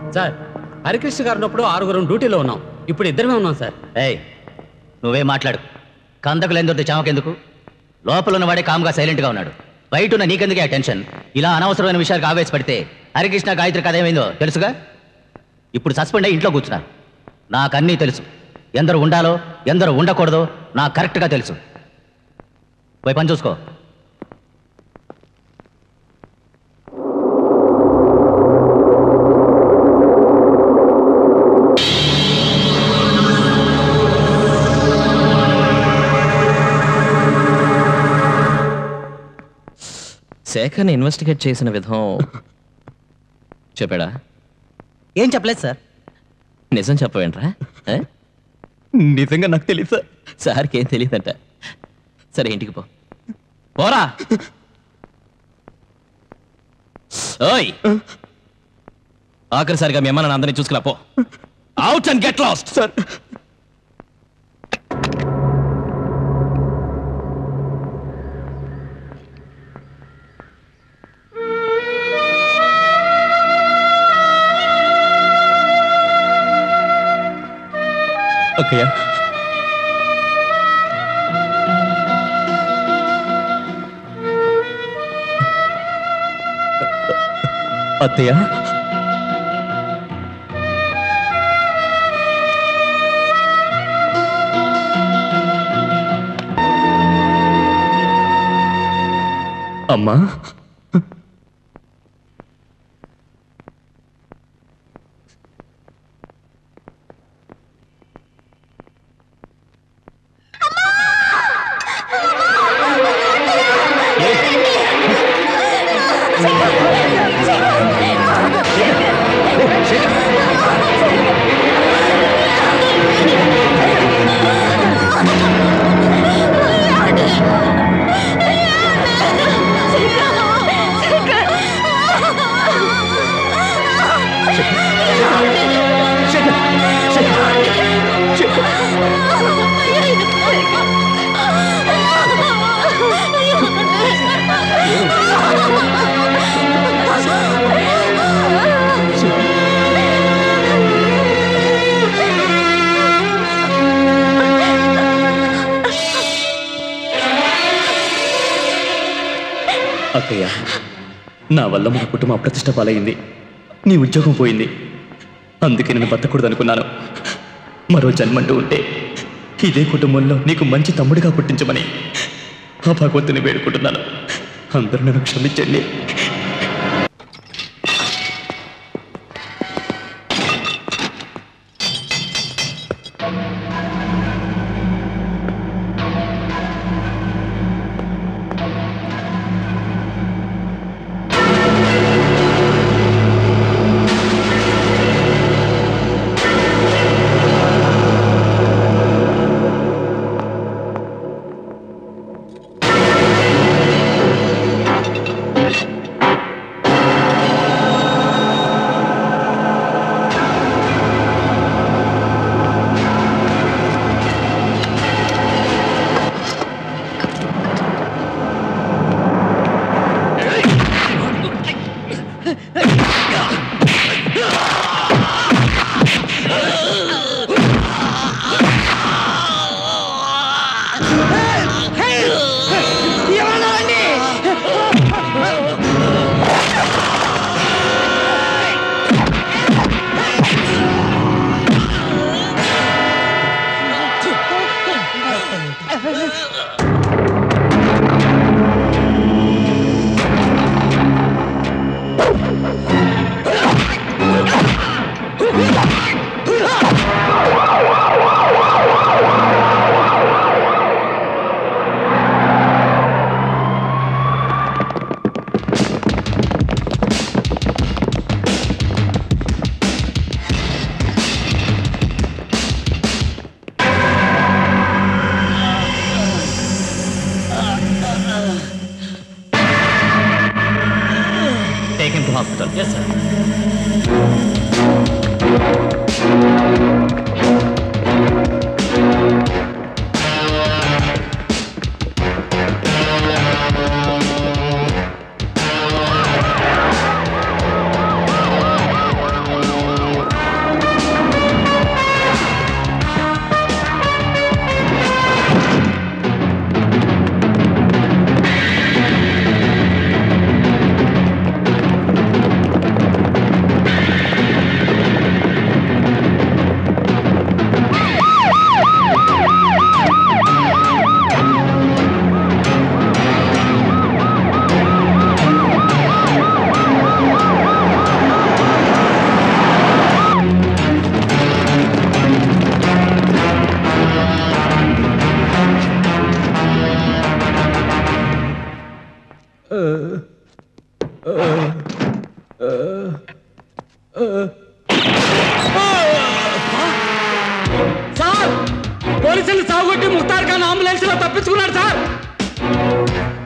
Sir Harikrishna గారు ఉన్నప్పుడు ఆరుగురం డ్యూటీలో ఉన్నాం ఇప్పుడు ఇద్దరమే ఉన్నాం సార్ ఏయ్ నువ్వే మాట్లాడు కందకు లేని చామకెందుకు లోపల ఉన్నవాడే కామ్గా సైలెంట్గా ఉన్నాడు బయట ఉన్న నీకెందుకే ఆ టెన్షన్ ఇలా అనవసరమైన విషయాలకు ఆవేశపడితే హరికృష్ణ గాయత్రి కథ ఏమైందో తెలుసుగా ఇప్పుడు సస్పెండ్ అయ్యి ఇంట్లో కూర్చున్నారు నాకన్నీ తెలుసు ఎందరు ఉండాలో ఎందరు ఉండకూడదో నాకు కరెక్ట్గా తెలుసు పోయి పని చూసుకో శేఖర్ని ఇన్వెస్టిగేట్ చేసిన విధం చెప్పాడా ఏం చెప్పలేదు సార్ నిజం చెప్పవేంట్రా ఆ? నిజంగా నాకు తెలియదు సార్ సార్కి ఏం తెలియదంట సరే ఇంటికి పో పోరా ఓయ్ ఆఖరిసారిగా మీ అమ్మ అందరినీ చూసుకురా పో out and get lost sir okay అత్తయ్య అమ్మా అక్కయ్య నా వల్ల మన కుటుంబం అప్రతిష్ట పాలైంది నీ ఉద్యోగం పోయింది అందుకే నేను బతకూడదు అనుకున్నాను మరో జన్మంటూ ఉంటే ఇదే కుటుంబంలో నీకు మంచి తమ్ముడిగా పుట్టించమని ఆ భగవంతుని వేడుకుంటున్నాను అందరూ నన్ను క్షమించండి take him to hospital yes sir sir పోలీసులు సాగుకొట్టి ముక్తార్ ఖాన్ అంబులెన్స్ లో తప్పించుకున్నాడు సార్